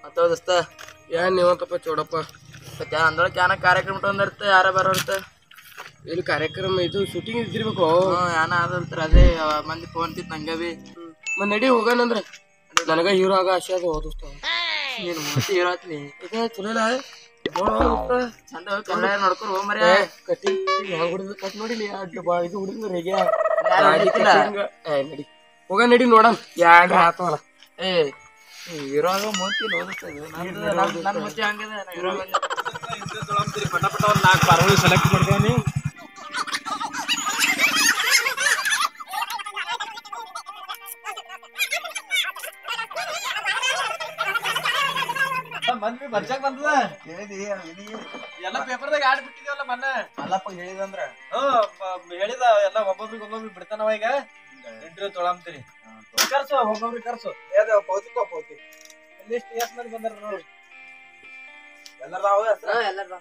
ಮತ್ತೋ ದೋಸ್ತ ಏನ್ ನೀವಂತಪ್ಪ ಚೌಡಪ್ಪ ಮತ್ತೆ ಅಂದ್ರ ಕ್ಯಾನ ಕಾರ್ಯಕ್ರಮ ಇಟ್ಕೊಂಡಿರ್ತೆ ಯಾರ ಬರೋರ್ತ ಇಲ್ಲಿ ಕಾರ್ಯಕ್ರಮ ಇದು ಶೂಟಿಂಗ್ ಇದ್ದಿರ್ಬೇಕು ಹ್ಞೂ ಯಾನ ಅದಂತ್ರ ಅದೇ ಆ, ಮಂದಿ ಫೋನ್ ತಿತ್ ನಂಗೆ ಬಿ ಮತ್ ನಡಿ ಹೋಗೋಣಂದ್ರ ನನಗ ಹೀರೋ ಆಗ ಆಸೆ ಅದು ದೋಸ್ತ ನೀನು ಮತ್ತೆ ಇರತ್ನಿ ಇದು ಚಲೋ ಇಲ್ಲ ನೋಡು ದೋಸ್ತ. ಚಂದ ಕನ್ನಡ ನೋಡ್ಕೊಂಡು ಹೋಗ್ ಮರ್ಯ ಏ, ಕಟ್ಟಿಂಗ್ ಹೆಂಗ್ ಹೊಡಿದ್ ಕಟ್ ನೋಡಿಲಿ ಅಡ್ಡ ಬಾ ಇದು ಹುಡುಗ ರೇಗೆ ಯಾರ್ ಹೊಡಿತಿಲ್ಲ? ಏ ನಡಿ ಹೋಗ ನಡಿ ನೋಡನ್ ಯಾನ್ ಆತವಲ್ಲ ಏ ಇರುವಾಗ ಮೂತಿ ನೋಡಿಸ್ತದೆ ನಂದು ನನ್ನ ಮುಚ್ಚಿ ಹಂಗಿದೆ ನಾ ಇರುವಾಗ ಪಟ ಪಟ ಒಂದ್ ನಾಲ್ಕು ಪಾರ್ಗಳು ಸೆಲೆಕ್ಟ್ ಮಾಡ್ದೇನಿ ಮನ್ವಿ ಬರ್ಸಕ್ ಬಂದದ ಎಲ್ಲ ಪೇಪರ್ದಾಗ ಆಡ್ ಬಿಟ್ಟಿದೇವಲ್ಲ ಮೊನ್ನೆ ಮಲ್ಲಪ್ಪ ಹೇಳಿದಂದ್ರ ಹ್ಮ್ ಮ- ಹೇಳಿದ ಎಲ್ಲ ಒಬ್ಬೊಬ್ರಿಗೆ ಒಬ್ಬೊಬ್ರಿಗೆ ಬಿಡ್ತಾನವ ಈಗ ಇಂಟರ್ವ್ಯೂ ತೊಳಂತೀರಿ ಕರ್ಸು ಒಬ್ಬೊಬ್ರಿಗೆ ಕರ್ಸು ಲಿಸ್ಟ್ ಎಷ್ಟ್ ಮಂದಿ ಬಂದಾರ ನೋಡಿ ಎಲ್ಲರೂ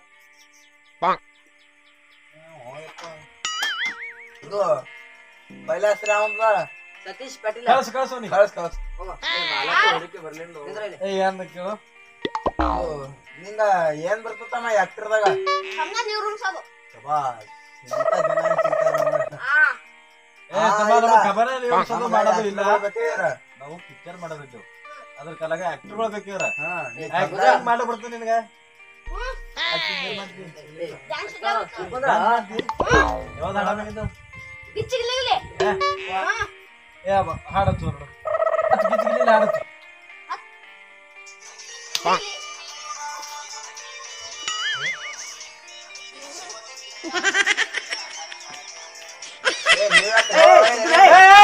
ಇದು ಪೈಲ ಹೆಸರು ಯಾವಂದ ಸತೀಶ್ ಪಾಟೀಲ್ ಕಳ್ಸು ಕಳ್ಸು ನೀ ಕಳ್ಸ್ ಕಳ್ಸ್ ಹೊಡಿಕೆ ಬರ್ಲಿಲ್ಲ ಏ ಏನ್ ಕೇಳು ನಿಂಗ ಏನ್ ಬರ್ತತಮ್ಮ ಆಕ್ಟರ್ದಾಗ ಹಂಗ ನೀವ್ ರೂಮ್ಸೋದು ಶಬಾಷ್ ಎಂತ ಜನ ಸಿಗ್ತಾರ ನಮ್ಗೆ. ಏ ಆ, ತಮ್ಮ ಇಲ್ಲ. ನಮ್ಗ್ ಖಬರೇ ಇಲ್ಲ, ಇವ್ನ್ ಸದು ನಮ್ಗೆ ಮಾಡೋದು ಇಲ್ಲ actor ಬೇಕಿದ್ರ? ನಾವು ಪಿಕ್ಚರ್ ಮಾಡೋದಿದ್ದು ಅದ್ರ ಕಲಾಗ ಆಕ್ಟರ್ಗಳು ಬೇಕಿವ್ರ ಹಾ, ನೀ ಆಕ್ಟರ್ ಮಾಡ್ಲಿ ಬರ್ತೀನಿ ನಿನಗ ಡ್ಯಾನ್ಸ್ ಯಾವ್ದು ಹಾಡಾಗಿದ್ದು ಬಿಚ್ಚಿಗಿಲ್ಲ ಏ ಬ- ಹಾಡತ್ತು ನೋಡು ಹತ್ತು ಗಿಚ್ಚಿಗಿಲ್ಲ ಹಾಡತ್ತು ಏ, ನೀವ್ ಯಾಕೆ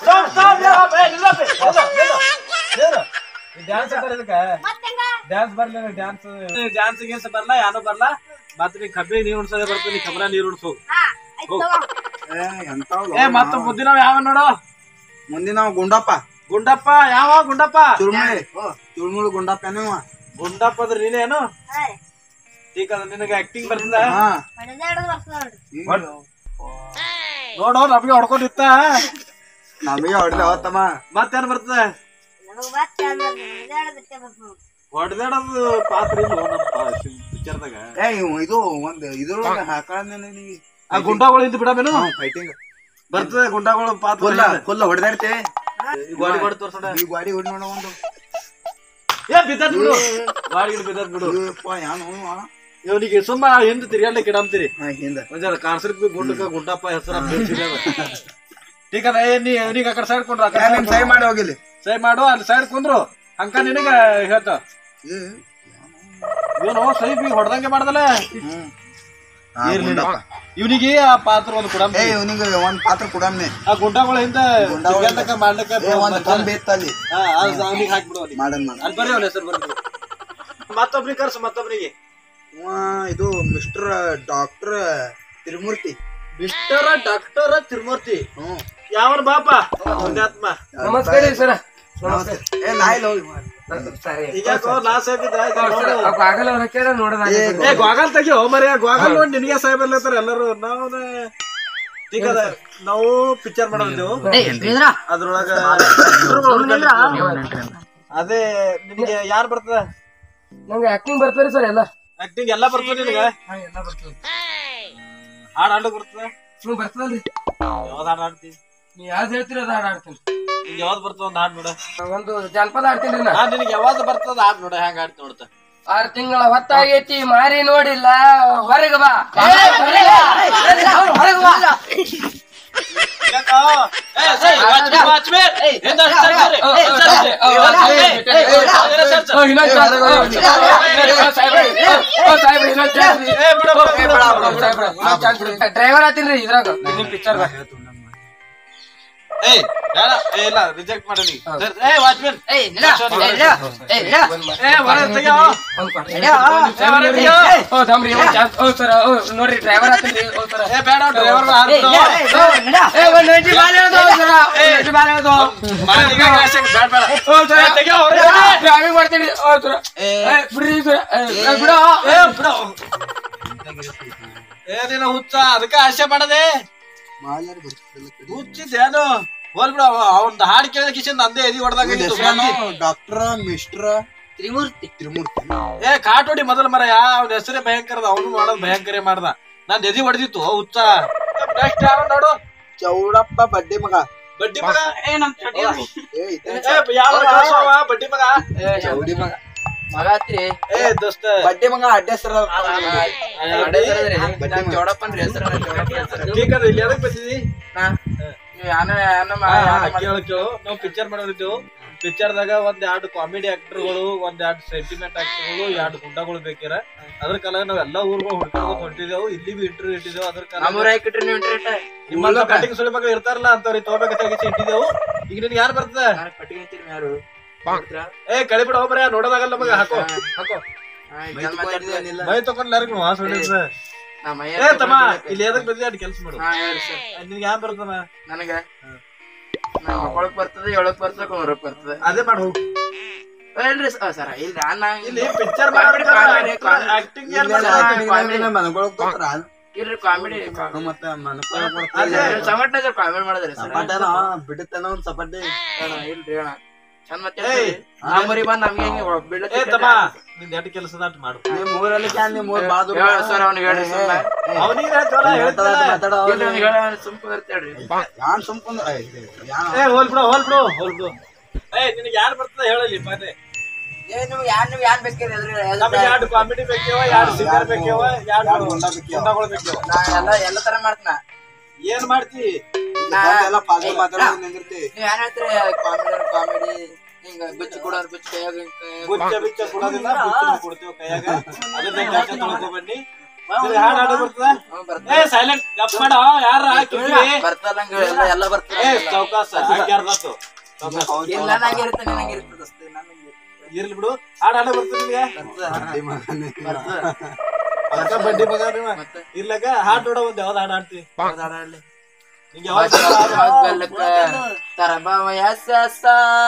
ಡ್ಯಾನ್ಸ್ ಇದಕ್ಕ ಮತ್ತೆಂಗ ಡ್ಯಾನ್ಸ್ ಬರ್ಲಿಲ್ಲ ಡ್ಯಾನ್ಸ್ ಡ್ಯಾನ್ಸ್ ಗೀನ್ಸ್ ಬರ್ಲ ಯಾನು ಬರ್ಲ ಮತ್ ನೀ ಕಬ್ಬಿ ನೀರ್ ಉಣ್ಸೋದೇ ಬರ್ತೀನಿ ಕಬ್ಬನ ನೀರ್ ಉಣ್ಸು ಹಾ ಆಯ್ತು ತಗೋ ಏ, ಎಂತಾವ್ಲು? ಏ ಮತ್ತ ಮುದ್ದಿನವ್ ಯಾವ ನೋಡು ಮುಂದಿನ ಗುಂಡಪ್ಪ ಗುಂಡಪ್ಪ ಯಾವ ಗುಂಡಪ್ಪ ಚುಳ್ಮುಳಿ ಚುಳ್ಮುಳಿ ಗುಂಡಪ್ಪ ಏನವ ಗುಂಡಪ್ಪ ಅದ್ರ ನೀನೇನು ಹಾ ಈಗ ಅದ ನಿನಗೆ ಆಕ್ಟಿಂಗ್ ಬರ್ತದ ಹಾ ಹೊಡೆದ ಹಿಡಿದು ಬರ್ತದ ನೋಡ್ರಿ ನೋಡು ನಮ್ಗೆ ಹೊಡ್ಕೊಂಡಿತ್ತ ನಮಗೆ ಹೊಡ್ಲಿ ಅವತ್ತಮ್ಮ ಮತ್ತೇನ್ ಬರ್ತದ ನನಗ್ ಮತ್ತೆ ಅಂದ್ರೆ ಹೊಡೆದ ಹಿಡಿದಕ್ಕೆ ಬರ್ತದ ನೋಡ್ರಿ ಹೊಡೆದಾಡೋದು ಪಾತ್ರ ಇಲ್ಲ ನಮ್ಮ ಪಿಕ್ಚರ್ದಾಗ ಏ ಇವ್ ಇದು ಒಂದ್ ಇದ್ರೊಳಗ ಹಾಕಳನ್ನ ನೀ ಆ ಗುಂಡಾಗಳು ಇಂತ ಬಿಡಮೇನು ಫೈಟಿಂಗ್ ಬರ್ತದೆ ಗುಂಡಾಗಳು ಪಾತ್ರ ಫುಲ್ಲ ಫುಲ್ಲ ಹೊಡೆದಾಡ್ತೆ ಈ ಗಾಡಿ ಗಾಡಿ ತೋರ್ಸೋಣ ಈ ಗಾಡಿ ಹೊಡಿ ನೋಡ ಒಂದು ಏ ಬಿದ್ದತ್ ಬಿಡು ಗಾಡಿ ಬಿದ್ದತ್ ಬಿಡು ಅಯ್ಯಪ್ಪ ಯಾನು ಅವ? ಇವನಿಗೆ ಸುಮ್ಮ ಹಿಂದ್ ತಿರ್ಗಾಡ್ಲಿಕ್ಕೆ ಇಡಂತೀರಿ ಹಾ, ಹಿಂದ ಒಂದ್ ಕಾನ್ಸರ್ಟ್ ಗುಂಡಕ್ಕ ಗುಂಡಪ್ಪ ಹೆಸರ ಟೀಕ್ ಅದ ಏ ನೀ ನೀಗ ಆ ಕಡೆ ಸೈಡ್ ಕೊಂಡ್ರ ಏ, ನಿಮ್ ಸೈ ಮಾಡಿ ಹೋಗಿಲಿ ಸೈ ಮಾಡು ಅಲ್ಲಿ ಸೈಡ್ ಕುಂದ್ರು ಅಂಕ ನಿನಗ ಹೇಳ್ತ ಏ, ಇವನು ಸೈ ಬಿ ಹೊಡ್ದಂಗೆ ಮಾಡ್ದಲ್ಲ ಹ್ಮ್. ಹಾ, ಇರ್ಲಿ ಗುಂಡಪ್ಪ. ಇವನಿಗೆ ಆ ಪಾತ್ರ ಒಂದು ಕೊಡಂ ಏ ಇವನಿಗೆ ಒಂದ್ ಪಾತ್ರ ಕೊಡಮ್ನೆ ಆ ಗುಂಡಗಳ ಹಿಂದ ಗುಂಡಾಗಳ ತಿರ್ಗಾಟಕ್ಕ ಮಾಡ್ಲಿಕ್ಕೆ ಏ ಒಂದ್ ಕಂಬ ಬೇತ್ತಲ್ಲಿ ಅವನಿಗೆ ಹಾಕ್ಬಿಡು ಅವ್ನಿಗೆ ಮಾಡನ್ ಮಾಡ ಅಲ್ಲಿ ಬರೀ ಅವನ ಹೆಸರು ಬರ್ರಿ ಮತ್ತೊಬ್ರಿಗೆ ಕರ್ಸು ಮತ್ತೊಬ್ರಿಗೆ ಇವ ಇದು mister doctor Thirumurthy mister doctor Thirumurthy ಹ್ಮ್ ಯಾವನ್ ಬಾಪ ಪುಣ್ಯಾತ್ಮ ನಮಸ್ಕಾರ ಸರ್ ನಮಸ್ತೆ. ಏ ನಾಯಿಲ್ ಹೋಗಿ ಸರಿ ಈಗ ನಾ ಸಾಹಿಬಿದ್ರ ಆಗಲ್ಲ ಅವ್ರ ಹಾಕ್ಯಾರ ನೋಡೋದ ಏ, ಏ ಗ್ವಾಗಲ್ ತೆಗಿಯೋ ಮರಿ ಗ್ವಾಗಲ್ ನೋಡಿ ನಿನಗೆ ಸಾಹೇಬ್ ಬರ್ಲತ್ತಾರ ಎಲ್ಲರೂ ನಾವು ಈಗ ಅದ ನಾವು ಪಿಕ್ಚರ್ ಮಾಡೋದು ಅದ್ರೊಳಗ ಅದೇ ನಿನಗೆ ಯಾರು ಬರ್ತದ ನಂಗೆ ಆಕ್ಟಿಂಗ್ ಬರ್ತಾರೆ ಸರ್ ಎಲ್ಲ ಆಕ್ಟಿಂಗ್ ಎಲ್ಲ ಬರ್ತದ ನಿನಗ ಎಲ್ಲ ಬರ್ತದೆ ಹಾಡ್ ಹಾಡ್ಲಿಕ್ ಬರ್ತದ ನೀವು ಬರ್ತದಲ್ರಿ ಯಾವ್ದು ಹಾಡ್ ಹಾಡ್ತಿ ನೀವ್ ಯಾವ್ದು ಹೇಳ್ತೀರ ಅದ ಹಾಡು ಆಡ್ತೀನಿ ನಿಂಗೆ ಯಾವ್ದು ಬರ್ತದ ಒಂದ್ ಹಾಡ್ ನೋಡ ಒಂದು ಜಾನಪದ ಆಡ್ತೀನಿ ನಾ ನಾ ನಿನಗೆ ಯಾವ್ದು ಬರ್ತದ ಹಾಡ್ ನೋಡ ಹೆಂಗ್ ಹಾಡ್ತಿ ನೋಡ್ತ ಆರ್ ತಿಂಗಳ ಹೊತ್ತಾಗೈತಿ ಮಾರಿ ನೋಡಿಲ್ಲ ಹೊರಗ ಬಾ ಹೊರಗ ಬಾ ಡ್ರೈವರ್ ಆತೀನ್ರಿ ಇದ್ರಾಗ ನಿಮ್ ಪಿಕ್ಚರ್ ಏಯ್ ಬೇಡ ಏ ಇಲ್ಲ ರಿಜೆಕ್ಟ್ ಮಾಡಿ ಏ ವಾಚ್ಮನ್ ಏ ಹೊರ ತೆಗಿಯೋ ನೋಡ್ರಿ ಡ್ರೈವರ್ ಆತೀನ್ರಿ ಓ ಸರ ಏ ಬೇಡ ಡ್ರೈವರ್ ಏ ಒಂದ್ ನೈಂಟಿ ಬಾಲ್ ಹೇಳ್ದು ಓ ಸರ ನೈಂಟಿ ಬಾಲ್ ಹೇಳ್ದು ಓ ಸರ ತೆಗಿಯೋ ಡ್ರೈವಿಂಗ್ ಮಾಡ್ತೀನಿ ಓ ಸರ ಏ ಬಿಡ್ರಿ ಸರ ಏ ಬಿಡೋ ಏ ಬಿಡು ಏ ನೀನು ಹುಚ್ಚ ಅದಕ್ಕೆ ಆಸೆ ಮಾಡದೆ ಹುಚ್ಚಿದ್ದೇನು ಹೋಲ್ ಬಿಡು ಅವನ್ ಹಾಡ್ ಕೇಳಿದ ಕಿಶನ್ ನಂದೇ ಎದಿ ಹೊಡೆದಾಗ ಡಾಕ್ಟರ್ ಮಿಸ್ಟರ್ ತ್ರಿಮೂರ್ತಿ ತಿರುಮೂರ್ತಿ ಏ ಕಾಟೋಡಿ ಮೊದಲ ಮರ ಅವ್ನ ಹೆಸರೇ ಭಯಂಕರ ಅದ ಅವನು ಮಾಡೋದು ಭಯಂಕರ ಮಾಡ್ದ ನಾನ್ ಎದಿ ಹೊಡೆದಿತ್ತು ಹುಚ್ಚ ನೆಕ್ಸ್ಟ್ ಯಾವ ನೋಡು ಚೌಡಪ್ಪ ಬಡ್ಡಿ ಮಗ ಬಡ್ಡಿ ಮಗ ಏ ನಮ್ ಚಟಿ ಏ ಇದ ಏ ಯಾವ ಕಳ್ಸೋವ ಬಡ್ಡಿ ಮಗ ಚೌಡಿ ಮಗ ಮಗ ಆತ್ರಿ ಏ ದೋಸ್ತ ಬಡ್ಡಿ ಮಗ ಅಡ್ಡ ಹೆಸರ ನಾನ್ ಜೋಡಪ್ಪನ್ರಿ ಹೆಸರು ठीक ಅದ ಇಲ್ಲಿ ಎದಕ್ ಬಂದಿದಿ ಯಾನ ಯಾನ ಹಾ, ಹಾ, ಕೇಳು ಕೇಳು ನಾವು ಪಿಕ್ಚರ್ ಮಾಡೋರಿದ್ದೇವು ಪಿಕ್ಚರ್ ದಾಗ ಒಂದ್ ಎರಡು ಕಾಮಿಡಿ ಆಕ್ಟರ್ಗಳು ಒಂದ್ ಎರಡು ಸೆಂಟಿಮೆಂಟ್ ಆಕ್ಟರ್ಗಳು ಎರಡು ಗುಂಡಗಳು ಬೇಕಿರ ಅದ್ರ ಕಾಲ ನಾವ್ ಎಲ್ಲಾ ಊರ್ಗಳು ಹುಡ್ಕೊಂಡು ಹೊಂಟಿದೆವು ಇಲ್ಲಿ ಬಿ ಇಂಟರ್ವ್ಯೂ ಇಟ್ಟಿದ್ದೇವು ಅದ್ರ ಕಾಲ ನಮ್ಮೂರ ಹಾಕಿಟ್ರಿ ನೀವು ಇಂಟ್ರೆಟ್ ನಿಮ್ಮಲ್ಲ ಕಟಿಂಗ್ ಸುಳಿ ಮಗ ಇರ್ತಾರಲ್ಲ ಅಂತವ್ರಿಗೆ ತಗೋಬೇಕಂತ ಇಟ್ಟಿದ್ದೇವು ಈಗ ನಿನ್ಗೆ ಯಾರು ಬರ್ತದ ನಾನು ಪಟ್ಟಿಗೆ ಅಂತೀರಿ ಯಾರು ಏ ಕಳಿಬಿಡ ಹೋಗ್ಬರ ನೋಡೋದಾಗಲ್ಲ ಮಗ ಹಾಕೋ ಹಾಕೋ ಮೈ ತಕೊಂಡ್ ಯಾರಿಗೂ ವಾಸ ಹೊಡಿದ ಏ ತಮ್ಮ ಇಲ್ಲಿ ಎದಕ್ ಬಂದಿ ಅದ್ ಕೆಲ್ಸ ಮಾಡು ಹಾ ಹೇಳಿ ಸರ್ ನಿನ್ಗೆ ಯಾರು ಬರ್ತದ ನನಗ ನಾ ಮಕ್ಕಳಕ್ ಬರ್ತದೆ ಏಳಕ್ ಬರ್ತದೆ ಕುಂದ್ರಕ್ ಬರ್ತದೆ ಅದೇ ಮಾಡಿ ಹೋಗು ಇಲ್ರಿ ಸರ್ ಇಲ್ಲ ಅಣ್ಣ ಇಲ್ಲಿ picture Comedy, comedy, comedy. Acting ಯಾರು ಮನಗೊಳಗ್ ತೋತ್ರ ಇಲ್ರಿ ಕಾಮಿಡಿ ಮತ್ತೆ ಮನಕೊಳಗ್ ಅದೇ. ಸಂಘಟನೆ ಕಾಮಿಡಿ ಮಾಡಿದ್ರಿ ಸರ್ ಸಪಾಟನ ಬಿಡುತ್ತಾನ ಒಂದ್ ಸಪಾಟಿ ಇಲ್ರಿ ಅಣ್ಣ ಚಂದ ಮತ್ತೆ ಏಯ್. ನಮ್ಮೂರಿಗೆ ಬಂದ್ ನಮ್ಗೆ ಹೆಂಗೆ ಏ ಬೀಳತ್ತೆ ತಮ್ಮ ನಿಂದ ಎರಡು ಕೆಲಸದ ಅಟ್ ಮಾಡು ನಿಮ್ ಊರಲ್ಲಿ ಕ್ಯಾನ್ ನಿಮ್ ಊರ್ ಬಾದು ಸರ್ ಅವ್ನಿಗೆ ಹೇಳ್ರಿ ಸುಮ್ಮನೆ ಅವನಿಗೆ ಹೇಳ್ತಾವಲ್ಲ ಹೇಳ್ತಾನೆ ಮಾತಾಡ ಇಲ್ರಿ ಅವ್ನಿಗೆ ಹೇಳ ಸುಮ್ ಕುಂದಿರ್ತೇಳ್ರಿ ಯಾನ್ ಸುಮ್ಕೊಂಡ್ ಯಾನ್ ಏ ಹೋಲ್ ಬಿಡು ಹೋಲ್ ಬಿಡು ಹೋಲ್ ಬಿಡು ಏ ನಿನಗೆ ಯಾರು ಬರ್ತದೆ ಹೇಳಲಿ ಪಾನೆ ಏ ನಿಮ್ಗೆ ಯಾರು ನೀವು ಯಾರು ಬೇಕಿರಿ ನಮಗೆ ಎರಡು ಕಾಮಿಡಿ ಬೇಕೇವ ಎರಡು ಸಿಂಗರ್ ಬೇಕೇವ ಎರಡು ಗುಂಡ ಬೇಕ್ಯಾವ. ಗುಂಡಗಳು ಬೇಕೇವ ನಾ ಎಲ್ಲ ಎಲ್ಲ ತರ ಮಾಡ್ತೀನ ಏನ್ ಮಾಡ್ತಿ ಎಲ್ಲ ಪಾಲ್ತು ಮಾತಾಡೋದು ನಿಂದಿರ್ತಿ ನೀವ್ ಏನ್ ಹೇಳ್ತೀರಿ ಕಾಮಿಡಿ ಕಾಮಿಡಿ ಹಿಂಗ ಬಿಚ್ಚು ಕೊಡೋರ್ ಬಿಚ್ಚು ಕೈಯಾಗ ಹಿಂಗ್ ಕೈ- ಗುಚ್ಚ ಬಿಚ್ಚ ಕೊಡೋದಿಲ್ಲ ಗುಚ್ಚ ಕೊಡ್ತೀವಿ ಕೈಯಾಗ ಅದನ್ನ ಕೆಲಸ ತೊಳ್ಕೊ ಬನ್ನಿ ನಿನಗೆ ಹಾಡು ಹಾಡು ಬರ್ತದ ಹ್ಮ್, ಬರ್ತದೆ. ಏ ಸೈಲೆಂಟ್ ಗಪ್ ಮಾಡ ಯಾರ ಕಿವಿ ಬರ್ತಲ್ಲ ಹಂಗ ಎಲ್ಲ ಎಲ್ಲ ಬರ್ತದೆ ಏ ಚೌಕಾಸ ಹಾಕ್ಯಾರ್ದತ್ತು ಚೌಕಾಸ ಇಲ್ಲ ನಂಗೆ ಇರುತ್ತೆ ನಿನಗೆ ಇರ್ತದೆ ಅಷ್ಟೇ ನನಗೆ ಇರ್ಲಿ ಬಿಡು ಹಾಡು ಹಾಡು ಬರ್ತದೆ ನಿನಗೆ ಅದ್ಕ ಬಡ್ಡಿ ಮಗ ನೀವ ಮತ್ತೆ ಇರ್ಲಕ ಹಾಡು ನೋಡ ಒಂದ್ ಯಾವ್ದು ಹಾಡು ಹಾಡ್ತಿ ಮಾತಾಡಲ್ಲಿ ನಿಂಗೆ ಯಾವ್ದು ತರಬಾವ ಎಸ್ ಎಸ್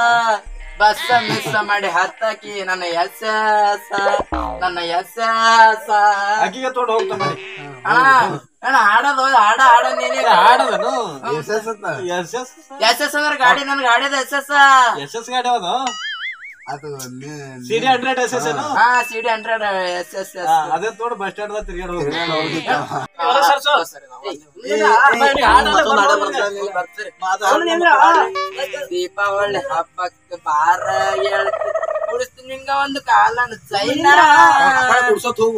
ಬಸ್ ಮಿಸ್ ಮಾಡಿ ಹತ್ತಾಕಿ ನನ್ನ ಎಸ್ ಎಸ್ ನನ್ನ ಎಸ್ ಎಸ್ ಅಕ್ಕಿಗೆ ತೋಡ್ ಹೋಗ್ತಾ ಮಾಡಿ ಅಣ್ಣ ಅಣ್ಣ ಹಾಡೋದು ಹಾಡ ಹಾಡ ನೀನೇ ಹಾಡದನು ಎಸ್ ಎಸ್ ಅಂತ ಎಸ್ ಎಸ್ ಎಸ್ ಎಸ್ ಅಂದ್ರೆ ಗಾಡಿ ನನ್ ಗಾಡಿದ ಎಸ್ ಎಸ್ ಎಸ್ ಎಸ್ ಗಾಡಿ ಯಾವ್ದು ಅದು ನೀ- C D hundred S S ಏನು ಹಾ C D hundred S S ಆ, ಅದೇ ತೋಡ್ ಬಸ್ ಸ್ಟ್ಯಾಂಡ್ ದಾಗ ತಿರ್ಗಾಡ್ ಹೋಗ್ಬೇಕು. ತಿರ್ಗಾಡ್ ಹೋಗ್ಲಿಕ್ಕೆ. ಹೊರ ಸರ್ಸು. ಏ, ಏ, ನೀ ಹಾಡಲ್ಲ ಮತ್ತೊಂದ್ ಹಾಡ ಬರ್ಬೋದು ಬರ್ತಾ ಇಲ್ಲ. ಮಾತಾಡು. ದೀಪಾವಳಿ ಹಬ್ಬಕ್ಕೆ ಬಾರ ಹೇಳ್ತಿ ಕುಡಿಸ್ತೀನಿ ನಿಂಗ ಒಂದು ಕಾಲನ ಚೈನಾ ಆ ಕಡೆ ಕುಡ್ಸೋತ್ ಹೋಗು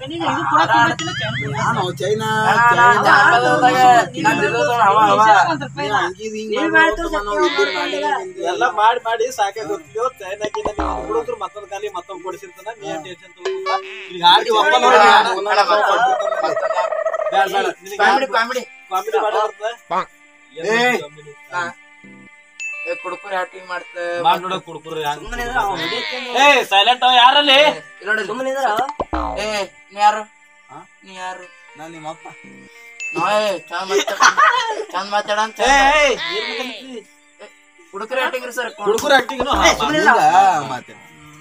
ನಾನು ಚೈನಾ ಅಣ್ಣ, ಅಣ್ಣ, ಜಾನಪದದಾಗ ನಂದು ಇದು ಅವ, ಅವ. ನೀ ಹಂಗಿದ್ ಹಿಂಗ್ ಮಾಡ್ಬೇಕು ಅಂತ ನಾವು ಇದ್ದೀರಿ ನಾಳೆ ಹಿಂದೆ. ಎಲ್ಲ ಮಾಡಿ ಮಾಡಿ ಸಾಕೆ ಗೊತ್ತಿಲ್ಲ ಚೈನಾಕಿನ ನೀವು ಹುಡುಗರು ಮತ್ತೊಂದ್ ಖಾಲಿ ಮತ್ತೊಂದ್ ಕೊಡಿಸಿರ್ತಾನ ನೀ ಟೆನ್ಷನ್ ತಗೋಬೇಡ ಈಗ ಹಾಡಿ ಒಪ್ಪ ನೋಡಿ ಅಣ್ಣ, ಹಾಡು. ಅಣ್ಣ, ಮತ್ತೊಂದು- ಬ್ಯಾಡ, ಬ್ಯಾಡ. ನಿನಗೆ ಕಾಮಿಡಿ ಹಾಡು- ಕಾಮಿಡಿ ಕಾಮಿಡಿ ಮಾಡಿ ಬರ್ತದೆ? ಏನು ಏ. ಕಾಮಿಡಿ? ಹಾ. ಏ, ಕುಡುಕುರಿ ಆಕ್ಟಿಂಗ್ ಮಾಡ್ತ ಮಾಡ್ ನೋಡಕ್ ಕುಡ್ಕುರಿ ಹಂಗ್. ಏ ಸೈಲೆಂಟ್ ಯಾರಲ್ಲಿ ನೋಡಿ ಏ ನೀ ಯಾರು ಹಾ? ನೀ ಯಾರು ನಾನ್ ನಿಮ್ಮಪ್ಪ ನಾ ಏ ಚಂದ ಮಾತಾಡ ಚಂದ ಮಾತಾಡ ಅಂತ ಏ ಏ, ಏನ್ ಮಾತಾಡ್ತಿ? ಕುಡುಕುರಿ ಆಕ್ಟಿಂಗ್ ರೀ ಸರ್ ಹುಡುಗರು ಆಕ್ಟಿಂಗ್ ಇಲ್ಲ, ಮತ್ತೆ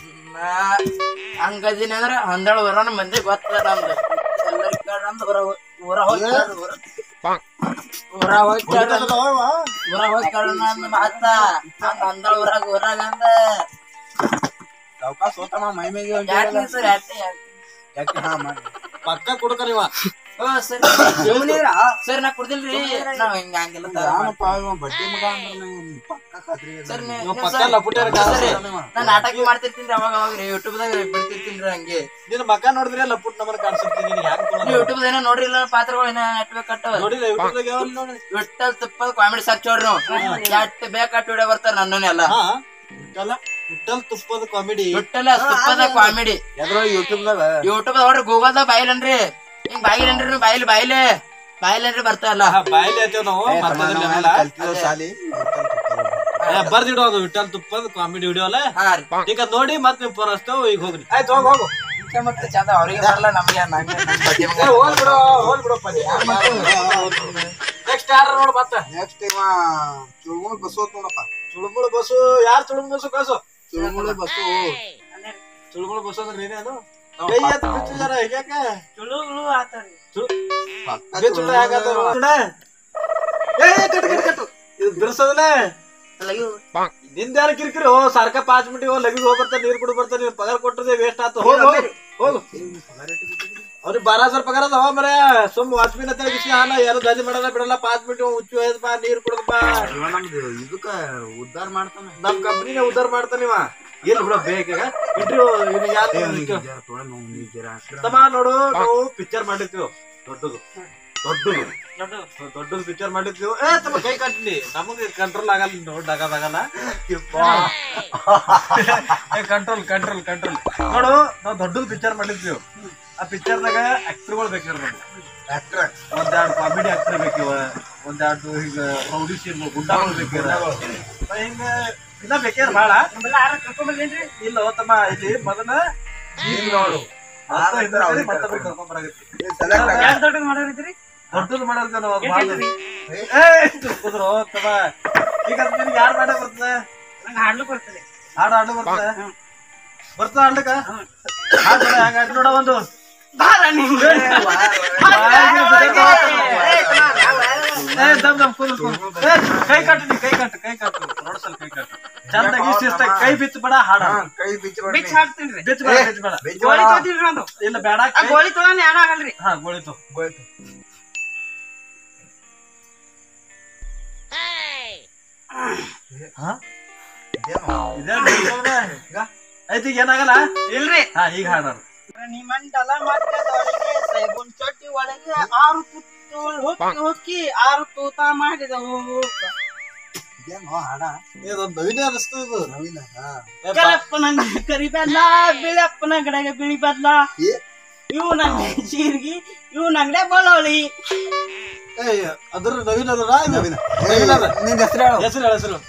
ಹಂಗದಿನ ಅಂದ್ರ ಹಂದಳ ಊರನ ಮಂದಿ ಗೊತ್ತದ ನಮ್ದು ಎಲ್ಲರಿಗ್ ಕೇಳ್ ನಮ್ದು ಊರ ಊರ ಹೋಗಿ ಕೇಳ್ರಿ, ಊರ ಊರ ಹೋಗಿ ಕೇಳ್ರಿ. ಊರ ಹೋಗಿ ಕೇಳ್ರಿ ನಮ್ದು ಮಾತ ಹಂಗ ಹಂದಳ ಊರಾಗ ಊರಾಗ ಅಂದ ಸಾವ್ಕಾಸ್ ಹೋತಮ್ಮ ಮೈ ಮೇಗೆ ಒಂದ್ ಯಾಕೆ ಸರ್ ಯಾಕೆ ಯಾಕೆ ಹಾ ಮಾಡಿ ಪಕ್ಕ ಕುಡ್ಕರಿ ಇವ ಓ ಸರ್ ಸರ್ ನಾ ಕುಡ್ದಿಲ್ರಿ ನಾವ್ ಹಿಂಗ ಹಂಗೆಲ್ಲ ತರ ಯಾನಪ್ಪ ಇವ ಬಡ್ಡಿ ಮಗ ಅಂದ್ರೆ ನಂಗೆ ಪಕ್ಕ ಖಾತ್ರಿ ಇದೆ. ಸರ್ ಇವ ಪಕ್ಕ ಲಪುಟ್ಯಾರ ನಾ ನಾಟಕ ಮಾಡ್ತಿರ್ತೀನಿ ಅವಾಗ ಅವಾಗ ಯೂಟ್ಯೂಬ್ ದಾಗ ಬಿಡ್ತಿರ್ತೀನಿ ಹಂಗೆ ನಿನ್ನ ಮಕ್ಕ ನೋಡಿದ್ರೆ ಲಪುಟ್ ನಮ್ಮನ್ನ ಕಾಣಿಸುತ್ತೆ ನಿನಗೆ ಹ್ಯಾಂಗ್ ನೀವು ತೊಗೊಳೋದು? ಯೂಟ್ಯೂಬ್ ಏನೋ ನೋಡ್ರಿಲ್ಲ ಪಾತ್ರಗಳು ಏನೋ ನೆಟ್ಬೇಕು ಕಟ್ಟವ ನೋಡಿಲ್ಲ ಯೂಟ್ಯೂಬ್ ದಾಗ ಯಾವ್ದು ನೋಡಿ ವಿಠಲ್ ತುಪ್ಪದ ಕಾಮಿಡಿ ಸರ್ಚ್ ನೋಡ್ರಿ ನೀವು ಎಟ್ ಬೇಕಾಟ್ ವಿಡಿಯೋ ಬರ್ತಾರ ನನ್ನನ್ನೆಲ್ಲ ಹಾ ವಿಠಲ ವಿಠಲ್ ತುಪ್ಪದ ಕಾಮಿಡಿ ವಿಠಲ ತುಪ್ಪದ ಕಾಮಿಡಿ ಎದ್ರೊಳಗೆ ಯೂಟ್ಯೂಬ್ದಾಗ ಯೂಟ್ಯೂಬ್ ನೋಡ್ರಿ ಗೂಗಲ್ದಾಗ ಬಾಯಿಲನ್ರಿ ಹಿಂಗ್ ಬಾಯಿಲನ್ರಿ ನೀವು ಬಾಯಿಲ್ ಬಾಯಿಲೆ ಬಾಯಿಲನ್ರಿ ಬರ್ತಾವಲ್ಲ ಬಾಯಿಲಿ ಆಯ್ತೇವ್ ನಾವು ಏ, ತಮ್ಮ ಮತ್ತದ್ರಲ್ಲಿ ನಾವು ಏನಿಲ್ಲ. ಕಲ್ತಿರೋ ಶಾಲಿ ಏ, ಬರ್ದಿಡು ಅದು ವಿಠಲ್ ತುಪ್ಪದ ಕಾಮಿಡಿ ವಿಡಿಯೋ ಅಲ್ಲ ಹಾ ರೀ ಈಗ ಅದ್ ನೋಡಿ ಮತ್ ನೀವು ಫೋನ್ ಹಚ್ತೇವ್ ಈಗ ಹೋಗ್ರಿ ಆಯ್ತು ಹೋಗ್ ಹೋಗು ಮತ್ತೆ ಮತ್ತೆ ಚಂದ ಅವ್ರಿಗೆ ಬರಲ್ಲ ನಮಗೆ ನಂಗೆ ನಮ್ ಬಗ್ಗೆ ಏ, ಹೋಲ್ ಬಿಡು ಹೋಲ್ ಬಿಡಪ್ಪ ನೆಕ್ಸ್ಟ್ ಯಾರು ನೋಡು ಮತ್ತ ನೆಕ್ಸ್ಟ್ ಇವ ಚುಳ್ಮುಳ್ ಬಸ್ಸು ಹೋತ್ ನೋಡಪ್ಪ ಚುಳುಮುಳು ಬಸ್ಸು ಯಾರು ಚುಳುಮುಳು ಬಸ್ಸು ಕಳ್ಸು ಚುಳ್ಮುಳು ಬಸ್ಸು ಚುಳುಮುಳು ಬಸ್ಸು ಅಂದ್ರೆ ನೀನೇನು ಕೈ ಎತ್ತು ಬಿಚ್ಚು ಜರ ಹೀಗ್ಯಾಕ ಚುಳುಗಳು ಆತಾರಿ ಪಕ್ಕ ಬಿಚ್ಚು ಬಿಡ ಹ್ಯಾಂಗಾತವ್ರು? ಬಿಡ. ಏ ಕಟ್ಟು ಕಟ್ಟು ಕಟ್ಟು ಇದು ಬಿರ್ಸೋದಿಲ್ಲ ಲಗಿ ನಿಂದ ಯಾರು ಕಿರಿಕಿರಿ ಓ ಸಾರ್ಕ ಪಾಂಚ್ ಮಿನಿಟ್ ಲಗಿ ಹೋಗ್ ಬರ್ತಾ ನೀರ್ ಕುಡಿ ಬರ್ತಾ ನೀನ್ ಪಗಾರ ಕೊಟ್ಟರೆ ವೇಸ್ಟ್ ಆತು ಹೋಗ್ ಹೋಗ್ ಹೋಗು ಅವ್ರಿಗೆ ಬಾರ ಸಾವಿರ ಪಗಾರ ಅದಾವ ಮರ ಸುಮ್ ವಾಚ್ಮಿನ್ ಅಂತ ಗಿಸ್ನ ಹಾನ ಯಾರು ದಾದಿ ಮಾಡಲ್ಲ ಬಿಡಲ್ಲ ಪಾಂಚ್ ಮಿನಿಟ್ ಹುಚ್ಚು ಹೋಯ್ದಪ್ಪ ನೀರ್ ಕುಡ್ದಪ್ಪ ಇವ ನಮ್ದು ಇದಕ್ಕ ಉದ್ದಾರ ಮಾಡ್ತಾನ ನಮ್ ಕಂಪ್ನಿನೇ ಉದ್ದಾರ ಮಾಡ್ತಾನ ಇವ ಎಲ್ಲಿ ಬಿಡ ಬೇಗ ಇಟ್ರಿ ಇವ್ನಿಗೆ ಯಾರ್ ಜರ ತೊಳೆ ನೋವು ನೀ ಜರ ತಮ್ಮ ನೋಡು ನಾವು ಪಿಕ್ಚರ್ ಮಾಡಿರ್ತೀವಿ ದೊಡ್ಡದು ದೊಡ್ಡದು ದೊಡ್ಡದು ಪಿಕ್ಚರ್ ಮಾಡಿರ್ತೀವಿ ಏ ತಮ್ಮ ಕೈ ಕಟ್ಲಿ ನಮಗೆ ಕಂಟ್ರೋಲ್ ಆಗಲ್ಲ ನೋಡ್ ಆಗದಾಗಲ್ಲ ಕಂಟ್ರೋಲ್ ಕಂಟ್ರೋಲ್ ಕಂಟ್ರೋಲ್ ನೋಡು ನಾವು ದೊಡ್ಡದು ಪಿಕ್ಚರ್ ಮಾಡಿರ್ತೀವಿ ಆ ಪಿಕ್ಚರ್ದಾಗ ಆಕ್ಟರ್ಗಳು ಬೇಕಿರ ನಮ್ಗೆ ಒಂದೆರಡು ಕಾಮಿಡಿ ಆಕ್ಟರ್ ಬೇಕಿವ ಒಂದೆರಡು ಹಿಂಗ ರೌಡಿ ಸೀನ್ ಗುಡ್ಡಗಳು ಬೇಕಿರ ಹಿಂಗ ಇನ್ನ ಬೇಕ್ಯಾರ ಭಾಳ ಇಲ್ಲ ತಮ್ಮ ಇಲ್ಲಿ ಮೊದಲ ನೀರ್ ನೋಡು ಮತ್ತೆ ಹಿಂದಗಡೆ ಮತ್ತೊಬ್ರಿಗೆ ಕರ್ಕೊಂಬರಾಗತ್ತಿ. ದೊಡ್ಡದು ಮಾಡಿರ್ತೀವಿ ನಾವು ಅದು ಭಾಳ ಏ ಕುದ್ರು ತಮ್ಮ ಈಗ ಅದ್ ನಿನಗೆ ಯಾರು ಮಾಡ ಬರ್ತದೆ ಹಾಡ್ಲು ಬರ್ತದೆ ಹಾಡು ಹಾಡು ಬರ್ತದೆ ಬರ್ತದ ಹಾಡ್ಲಿಕ್ಕ ಹಾಡು ಬೇಡ, ಹಂಗ್ ಹಾಡ್ ನೋಡ ಒಂದು ಏ, ದಮ್ ದಮ್ ಕುಂದ್ರು, ಕುಂದ್ರು. ಏ, ಕೈ ಕಟ್ಟು ನೀ, ಕೈ ಕಟ್ಟು ಕೈ ಕಟ್ಟು ನೋಡ್ಸಲ್ ಕೈ ಕಟ್ಟು ಚಂದಾಗಿ ಇಷ್ಟ ಇಷ್ಟ ಕೈ ಬಿಚ್ಚ ಬೇಡ ಹಾಡ ಕೈ ಬಿಚ್ಚಿ ಬಿಚ್ ಹಾಡ್ತೀನ್ರಿ ಬಿಚ್ಚ ಬೇಡ ಬಿಚ್ಚ ಬೇಡ ಗೋಳಿ ತೊಗೊತೀನ್ರಿ ನಂದು ಇಲ್ಲ ಬೇಡ ಆ ಕೈ- ಗೋಳಿ ತೊಗೊಂಡ್ ಏನೂ ಆಗಲ್ರಿ ಹಾ ಗೋಳಿತು ಹಾ ಇದೇ ಆಯ್ತು ಈಗ ಏನಾಗಲ್ಲ ಇಲ್ರಿ ಹಾ ಈಗ ಹಾಡೋರು ನಿಮ್ಮಂಡಲ ಮಧ್ಯದೊಳಗೆ ಸೈಬುನ್ ಚೊಟ್ಟಿ ಒಳಗೆ ಆರು ತುತ್ತು ಹೊಕ್ಕಿ ಹೊಕ್ಕಿ ಆರು ತೂತ ಮಾಡಿದವು ಇದೊಂದು ನವೀನ ಅನಿಸ್ತು ಇದು ಏ, ಬಾ- ಕರಪ್ಪನ ಕರಿ ಬೆಲ್ಲ ಬಿಳಪ್ಪನ ಗಡೆಗೆ ಬಿಳಿ ಬೆಲ್ಲ ಇವು ನಂಗೆ ಜೀರ್ಗಿ ಇವು ನಂಗಡೆ ಬಳ್ಳೊಳ್ಳಿ ಏ, ಅದ್ರ ನವೀನ ಅದರ ನವೀನ ಅದ ನಿನ್ ಹೆಸರು ಹೇಳು ಹೆಸರು ಹೇಳ ಹೆಸರು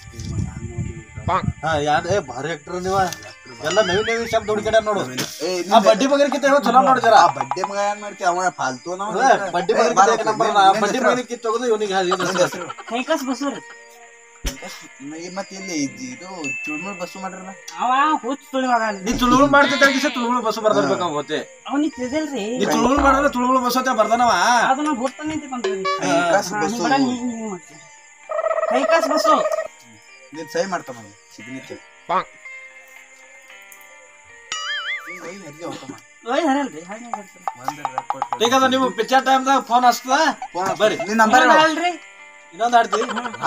ಹಾ ಯಾರ ಏ ಭಾರಿ ಆಕ್ಟರ್ ನೀವ ಎಲ್ಲ ನವೀನ್ ನವೀನ್ ಶಬ್ದ ಹುಡುಕಡ ನೋಡು ಏ, ಆ ನಿಂದ್- ಬಡ್ಡಿ ಬಗರ್ಕಿಂತ ಇವ ಚಲೋ ನೋಡಿ ಜರ ಆ ಬಡ್ಡೆ ಮಗ ಏನ್ ಮಾಡ್ತಿ ಅವ ಫಾಲ್ತು ನಾವು ಅದೇ, ಬಡ್ಡಿ ಬಗರ್ಕಿಂತ ಏಕ ನಂಬರ್ ನಾ ಬಡ್ಡಿ ಬಗರ್ಕಿಂತ ತೆಗೆದು ಇವನಿಗೆ ಹೆಸರು ಕೈಕಸ್ ಬಸೂರಿ ಮತ್ತೆ ಇಲ್ಲಿ ಇದ್- ಇದು ಚುಳ್ಮುಳ್ ಬಸ್ಸು ಮಾಡ್ರಲ್ಲ ಅವ ಹುಚ್ಚ ತುಳಿ ಮಗ ನೀ ತುಳುಳು ಮಾಡ್ತಿದ್ದ ಕಿಸ ತುಳುಳು ಬಸ್ಸು ಬರ್ದಿರ್ಬೇಕು ಅವ್ ಗೊತ್ತೇ ಅವನಿಗೆ ತಿಳಿದಿಲ್ರಿ ನೀ ತುಳುಳು ಮಾಡಿದ್ರೆ ತುಳುಳು ಬಸ್ ಅಂತ ಬರ್ದಾನವ ಅದು ನಾವು ಹುಟ್ಟ ನಿಂತಿ ಬಂದ್ರಿ ಕೈಕಾಸ್ ಬಸ್ಸು ಕೈಕಾಸ್ ಬಸ್ಸು ನೀನ್ ಸಹಿ ಮಾಡ್ತಾನ ಸಿಗ್ನೇಚರ್ ಓಯ್ ಹರಲ್ರಿ ಹಾಗೆ ಬರ್ತಾರೆ ಈಗ ಅದು ನೀವು ಪಿಕ್ಚರ್ ಟೈಮ್ದಾಗ ಫೋನ್ ಹಚ್ತದ ಬರ್ರಿ ನಿನ್ ನಂಬರ್ ಅಲ್ರಿ ಇನ್ನೊಂದು ಆಡ್ತಿ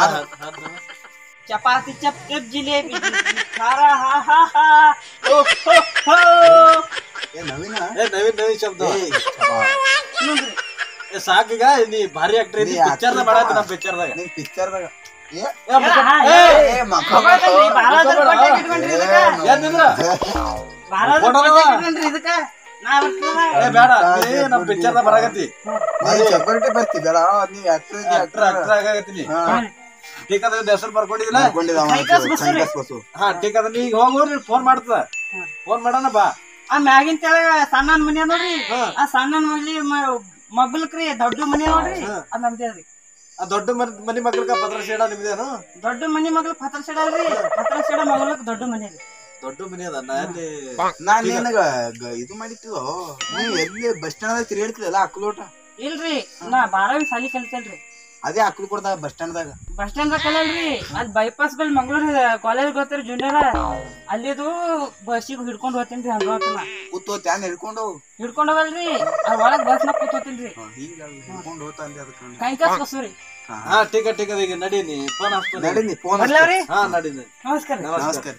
ಚಪಾತಿ ಚಪ್ ಚಪ್ ಜಿಲೇಬಿ ಖಾರ ಹಾ ಹಾ ಹಾ ಓ ಹೋ ಹೋ ಏ ನವೀನ ಏ ನವೀನ್ ನವೀನ್ ಶಬ್ದ ಏ, ಚಪಾ. ಇನ್ನೊಂದ್ರಿ. ಏ ಸಾಕೀಗ ನೀ ಭಾರಿ ಆಕ್ಟರ್ ಐತಿ ನೀ ಪಿಕ್ಚರ್ actor ಮಾಡಾಕ ಬಾ. ನಮ್ಮ ಪಿಕ್ಚರ್ದಾಗ ನಿನ್ ಪಿಕ್ಚರ್ದಾಗ ಏ ಏ ಮುಖ- ಹಾ, ಏ, ಏ ಮಕ್ಕ ತಗೊಳ್ಬೇಕ್ರಿ, ಬಾಲಾಜಿ ಕೊಟ್ಟೆ ಇಟ್ಕೊಂಡ್ರಿ ಇದಕ್ಕ. ಏನಿದ್ರ ಬಾಲಾಜಿ ಕೊಡೋಣ. ಕೊಟ್ಟೆ ಇಟ್ಕೊಂಡ್ರಿ ಇದಕ್ಕ. ನಾ ಬರ್ತೀನಲ್ಲ. ಏ ಬೇಡ ನೀ ನಮ್ ಪಿಕ್ಚರ್ದಾಗ ಬರಾಕತ್ತಿ ನೀ ಸೆಕ್ಯೂರಿಟಿ ಬರ್ತಿ ಬೇಡ ನೀ ಆಕ್ಟರ್ ಆಕ್ಟರ್ ಆಕ್ಟರ್ ಆಗತ್ತೀನಿ ಟೀಕ್ ಅದ ಹೆಸರು ಬರ್ಕೊಂಡಿದಿಲ್ಲ ಕೈಕಾಸ್ ಬಸ್ಸು ರೀ. ಬಸ್ಸು ಹಾ ಟೀಕ್ ಅದ ನೀ ಈಗ ಹೋಗು ನೀ ಫೋನ್ ಮಾಡ್ತದ ಫೋನ್ ಮಾಡೋಣ ಬಾ ಆ ಮ್ಯಾಗಿನ ತೆಳಗ ಸಣ್ಣನ್ ಮನಿ ನೋಡ್ರಿ ಹಾ. ಆ ಸಣ್ಣನ್ ಮನಿ ಮಗ್ಲಕ್ರಿ ದೊಡ್ಡ ಮನಿ ನೋಡ್ರಿ ಅದ್ ನಮ್ದೇವ್ರಿ ಆ ದೊಡ್ಡ ಮನ್- ಮನಿ ಮಕ್ಕಳಿಗ ಪತ್ರ ಶೇಡ ನಿಮ್ದೇನು ದೊಡ್ಡ ಮನಿ ಮಗ್ಲಕ್ ಪತ್ರ ಸೆಡ ಅಲ್ರಿ ಪತ್ರ ಸೆಡ ಮಗ್ಲಕ್ ದೊಡ್ಡ ಮನಿ ರೀ ದೊಡ್ಡ ಮನಿ ಅದ ನಾ ಅಲ್ಲಿ ನಾನ್ ನಿನಗ ಗ- ಇದು ಮಾಡಿತ್ತು ನೀ ಎಲ್ಲಿ ಬಸ್ ಸ್ಟ್ಯಾಂಡ್ ತಿರುಗಾಡ್ತಿದಲ್ಲ ಅಕ್ಕಲೋಟ ಇಲ್ರಿ ನಾ ಬಾರಾವಿ ಸಾಲಿ ಕಲಿತೇನ್ರಿ ಅದೇ ಅಕ್ಕಲು ಕೊಡ್ದಾಗ ಬಸ್ ಸ್ಟ್ಯಾಂಡ್ದಾಗ ಬಸ್ ಸ್ಟ್ಯಾಂಡ್ ಕಲಲ್ರಿ ಅಲ್ಲಿ ಬೈಪಾಸ್ ಬಲ್ ಮಂಗಳೂರು ಕಾಲೇಜ್ ಗೊತ್ತಿರಿ ಜೂನಿಯರ್ ಅಲ್ಲಿದು ಬಸ್ಸಿಗೆ ಹಿಡ್ಕೊಂಡು ಹೋಗ್ತೀನಿ ಹಂಗ ಕೂತು ತ್ಯಾನ್ ಹಿಡ್ಕೊಂಡು ಹಿಡ್ಕೊಂಡು ಹೋಗಲ್ರಿ ಅದ್ ಒಳಗ್ ಬಸ್ ನಾಗ ಕೂತೋತೀನಿ ಹಿಂಗ ಹಿಡ್ಕೊಂಡು ಹೋಗ್ತಾ ಅಂದೆ ಅದಕ್ಕೆ ಕೈಕಾಸ್ ಬಸ್ಸು ರೀ ಹಾ ಟೀಕ ಟೀಕ ಈಗ ನಡೀನಿ ಫೋನ್ ಹಚ್ತೀನಿ ನಡಿ ಫೋನ್ ಬರ್ಲಾವ್ರಿ ಹಾ ನಡೀನಿ ನಮಸ್ಕಾರ ನಮಸ್ಕಾರ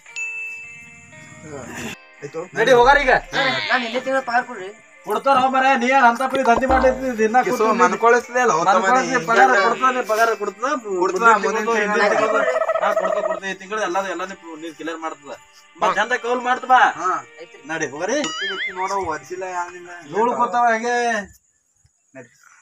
ಆಯ್ತು ನಡಿ ಹೋಗಾರ ಈಗ ನಾನು ಇಲ್ಲೇ ತಿಂಗಳ ಪಾರ್ ಕೊಡ್ರಿ ಕೊಡ್ತಾರ ಮರ ನೀ ಏನ್ ಅಂತ ಪರಿ ದಂಧೆ ಮಾಡಿದ್ದಿ ದಿನ ಕಿಸು ಮನ್ಕೊಳಿಸ್ತದೆ ಅಲ್ಲ ಹೋತ ಮನೆ. ಪಗಾರ ಕೊಡ್ತಾನೆ ಪಗಾರ ಕೊಡ್ತದ ಕೊಡ್ತದ, ಮುಂದಿನ ತಿಂಗಳು. ಹಾ ಕೊಡ್ತಾ ಕೊಡ್ತಾ ಈ ತಿಂಗಳು ಎಲ್ಲದ ಎಲ್ಲ ನೀವ್ ಕ್ಲಿಯರ್ ಮಾಡ್ತದ ಮತ್ ಚಂದ ಕೌಲ್ ಮಾಡ್ತ ಬಾ ಹಾ ನಡಿ ಹೋಗರಿ ಕುರ್ತಿ ಗಿರ್ತಿ ನೋಡು ಒರ್ಸಿಲ್ಲ ಯಾನಿಲ್ಲ ಧೂಳು ಕೂತಾವ ಹೆಂಗೆ ನಡಿ.